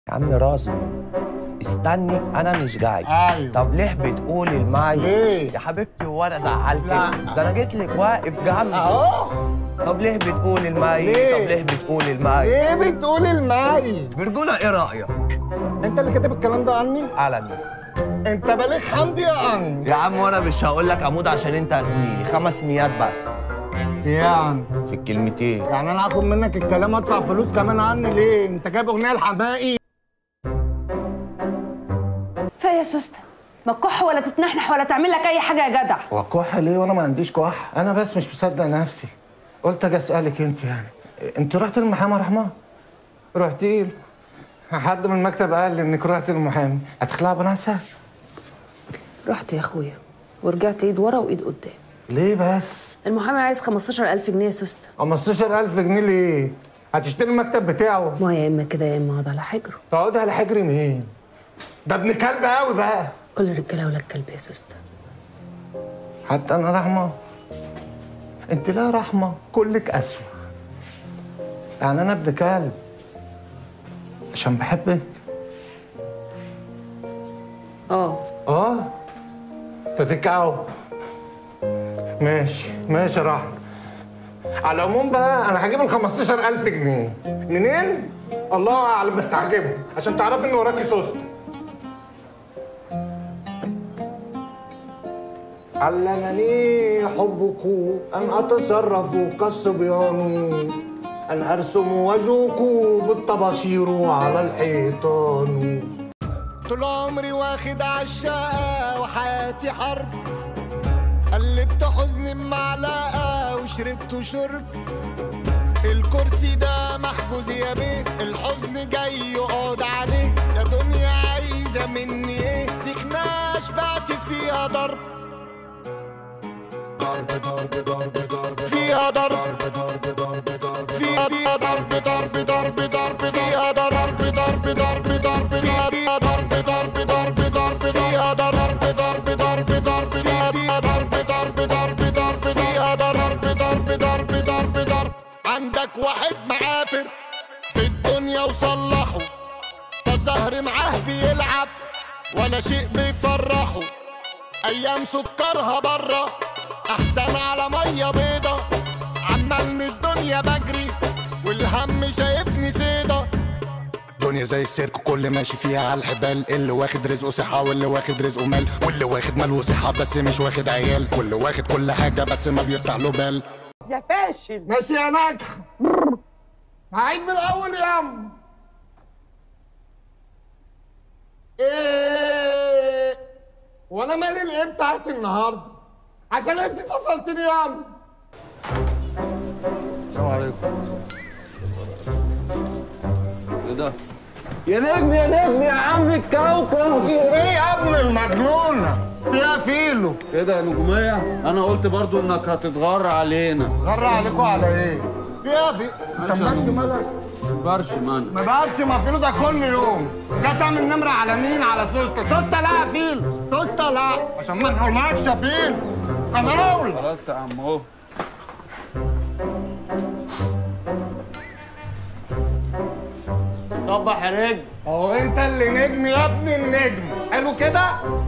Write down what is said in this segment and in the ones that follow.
يا عم راسم استني انا مش جاي أيوة. طب ليه بتقول الماي ليه؟ يا حبيبتي هو انا زعلتك لا. ده انا جيت لك واقف جنبي اهو طب ليه بتقول الماي ليه؟ طب ليه بتقول الماي ليه بتقول الماي برجولة ايه رايك انت اللي كاتب الكلام ده عني قلمي انت بليغ حمدي يا ان يا عم وانا مش هقول لك عمود عشان انت زميلي خمس ميات بس يعني في الكلمتين يعني انا هاخد منك الكلام وادفع فلوس كمان عني ليه انت جايب اغنيه لحماقي فيا يا سوسته ما تكح ولا تتنحنح ولا تعمل لك اي حاجه يا جدع وكح ليه وانا ما عنديش كح انا بس مش مصدق نفسي قلت اجي اسالك انت يعني انت رحت للمحامي رحمه رحت له حد من المكتب قال لي انك رحت للمحامي هتخلع بنفسها رحت يا اخويا ورجعت ايد ورا وايد قدام ليه بس المحامي عايز 15000 جنيه يا سوسته 15000 جنيه ليه هتشتري المكتب بتاعه ما يا اما كده يا اما اقعد على حجره تقعدي على حجر مين ده ابن كلب قوي بقى كل الرجاله ولاد كلب يا سوسته حتى انا رحمه انت لا رحمه كلك اسوء يعني انا ابن كلب عشان بحبك اه اه تتكعوا ماشي ماشي يا رحمه على العموم بقى انا هجيب ال 15000 جنيه منين؟ الله اعلم بس هجيبهم عشان تعرفي ان وراكي سوست علمني حبك ان اتصرف كالصبيان ان ارسم وجهك بالطباشير على الحيطان طول عمري واخد عالشقة وحياتي حرب قلبت حزن بمعلقة وشربت شرب الكرسي ده محجوز يا بيه الحزن جاي يقعد عليه يا دنيا عايزة مني ايه دي خناقة شبعت فيها ضرب ضرب ضرب ضرب ضرب فيها ضرب ضرب ضرب ضرب ضرب فيها فيها ضرب ضرب ضرب ضرب فيها ضرب ضرب ضرب ضرب فيها فيها ضرب ضرب ضرب ضرب فيها ضرب ضرب ضرب ضرب فيها فيها ضرب ضرب ضرب ضرب فيها ضرب ضرب ضرب ضرب ضرب عندك واحد معافر في الدنيا وصلحه ده الزهر معاه بيلعب ولا شيء بيفرحه ايام سكرها بره احسن على ميه بيضه عمال من الدنيا بجري والهم شايفني صيده دنيا زي السيرك كل ماشي فيها على الحبال اللي واخد رزقه صحة واللي واخد رزقه مال واللي واخد مال وصحة بس مش واخد عيال واللي واخد كل حاجة بس ما بيفتح له بال يا فاشل ماشي يا ناجح هعيد من الأول يا عم ايه وانا مالي الايه بتاعت النهارده عشان انت فصلتني يا عم السلام عليكم يا نجم يا نجم يا عم الكوكب ايه يا ابن المجنونه فيها فيلو كده يا نجومية أنا قلت برضو إنك هتتغر علينا غر عليكم على ايه فيها في انت ماشي يا مبقاش أبو. مالك برش من ما بقاش ما فيلو ده كل يوم جاي تعمل نمرة على مين على سوسته سوسته لا يا فيلو سوسته لا عشان ما نقولكش يا فيلو انا اقول خلاص يا عم أهو صبح يا رجل اهو انت اللي نجم يا ابن النجم حلو كده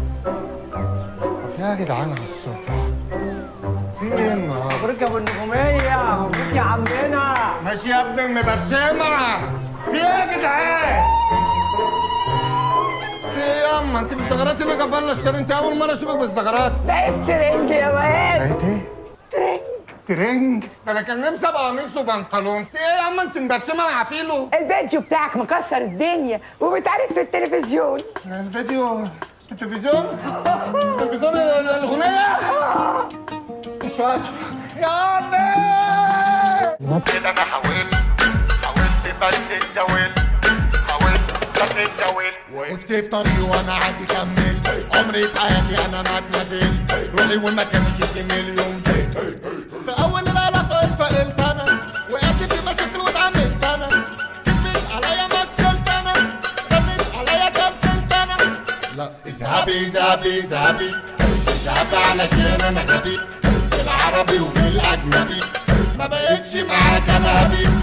في يا جدعان على الصبح في ايه النهارده مبروك يا ابو النجوميه مبروك يا عمنا ماشي يا ابن المبرشمه في ايه يا جدعان في ايه يا اما انت بالزغرات اللي قفلنا الشارع انت اول مره اشوفك بالزغرات بقيت ترند يا واد بقيت ايه ترند ترنج ده انا كان نفسي ابقى قميص وبنطلون في ايه يا اما انت مبرشمه مع فيلو الفيديو بتاعك مكسر الدنيا وبيتعرض في التلفزيون الفيديو التلفزيون التلفزيون ال- الاغنيه مش وقت يا عمي كده انا حاولت حاولت بس اتزاولت حاولت بس اتزاولت وقفت في طريقي وانا عادي كملت عمري في حياتي انا ما اتنازلت روحي والمكان يجي مليون في اول العلاقه اتفقلت انا وقعت في مشاكل واتعاملت انا كذبت عليا مثلت انا غنيت عليا كنسلت انا لا اذهبي اذهبي اذهبي اذهبي علشان انا غبي بالعربي وبالاجنبي ما بقتش معاك انا هبي